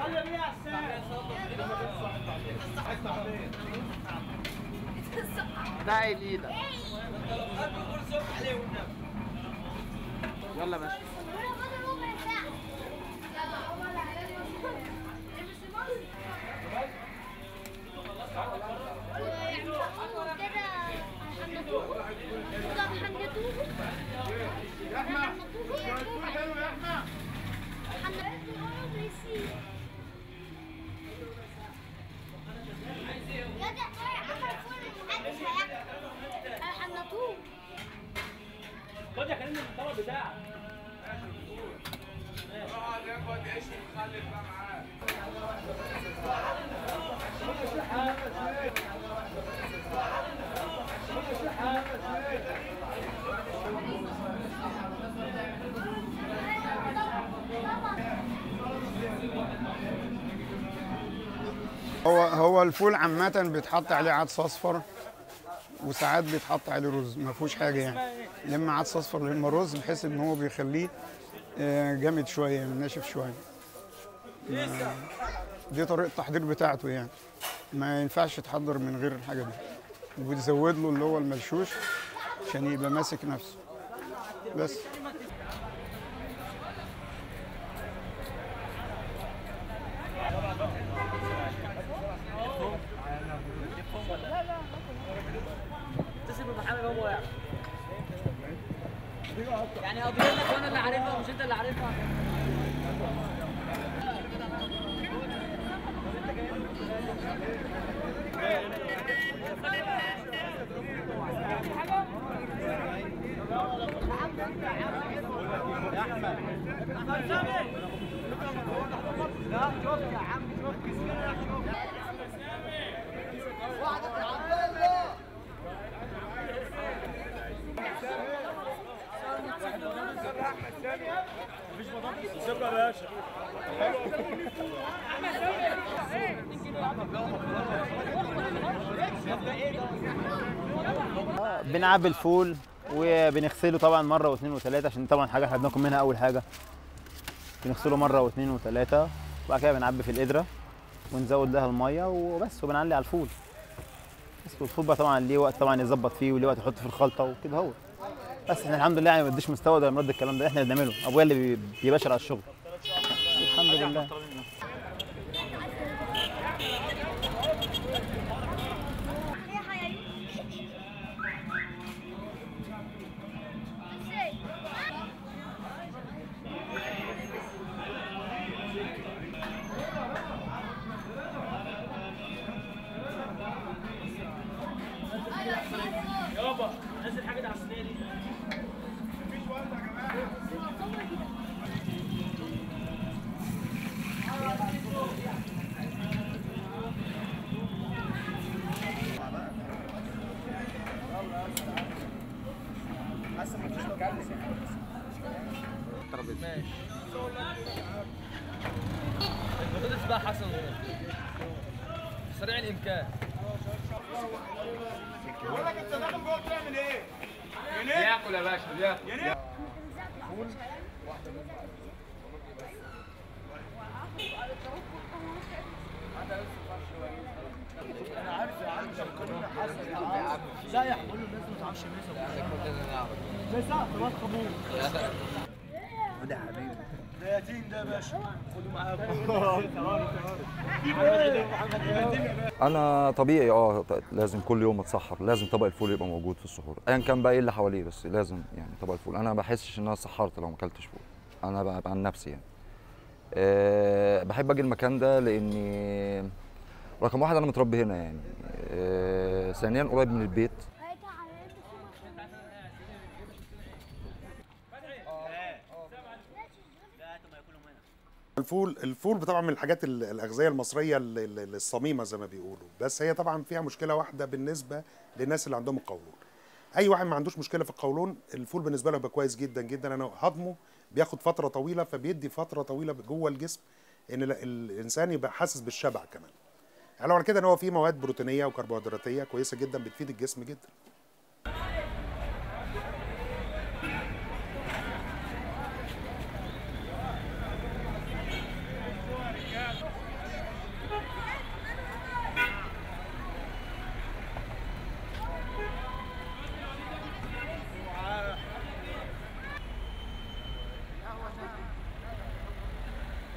ده ايدك يلا باشا خد يا كريم الطبق بتاعك هو هو الفول عامة بيتحط عليه عدس اصفر وساعات بيتحط عليه رز ما فيهوش حاجة يعني لما عدس اصفر لما رز بحيث ان هو بيخليه آه، جامد شوية ناشف شوية ما- دي طريقة التحضير بتاعته يعني ما ينفعش يتحضر من غير الحاجة دي وبتزود له اللي هو الملشوش عشان يبقى ماسك نفسه بس اتصل بمحمد هو يعني يعني قضيت لك وانا اللي عارفها ومش انت اللي عارفها بنعبي الفول وبنغسله طبعا مره واثنين وثلاثه عشان طبعا حاجه احنا بناكل منها اول حاجه بنغسله مره واثنين وثلاثه وبعد كده بنعبي في القدره ونزود لها الميه وبس وبنعلي على الفول بس والفول بقى طبعا ليه وقت طبعا يظبط فيه وليه وقت يحط في الخلطه وكده هو بس احنا الحمد لله يعني ما بديش مستوى ولا مرد الكلام ده احنا اللي بنعمله ابويا اللي بي- بيباشر على الشغل الحمد لله يابا نزل حاجه دي على الصينيه دي ماشي البطاطس بقى حسن سريع الامكان ياكل يا باشا ياكل انا طبيعي اه ط- لازم كل يوم اتسحر لازم طبق الفول يبقى موجود في السحور ايا كان بقى ايه اللي حواليه بس لازم يعني طبق الفول انا ما بحسش ان انا سحرت لو ما اكلتش فول انا بقى عن نفسي يعني أه بحب اجي المكان ده لاني رقم واحد انا متربي هنا يعني أه ثانيا قريب من البيت الفول الفول طبعا من الحاجات ال- الاغذيه المصريه ال- ال- الصميمه زي ما بيقولوا بس هي طبعا فيها مشكله واحده بالنسبه للناس اللي عندهم القولون اي واحد ما عندوش مشكله في القولون الفول بالنسبه له بيبقى كويس جدا جدا انا هضمه بياخد فتره طويله فبيدي فتره طويله جوه الجسم ان ال- الانسان يبقى حاسس بالشبع كمان علاوه على كده ان هو فيه مواد بروتينيه وكربوهيدراتيه كويسه جدا بتفيد الجسم جدا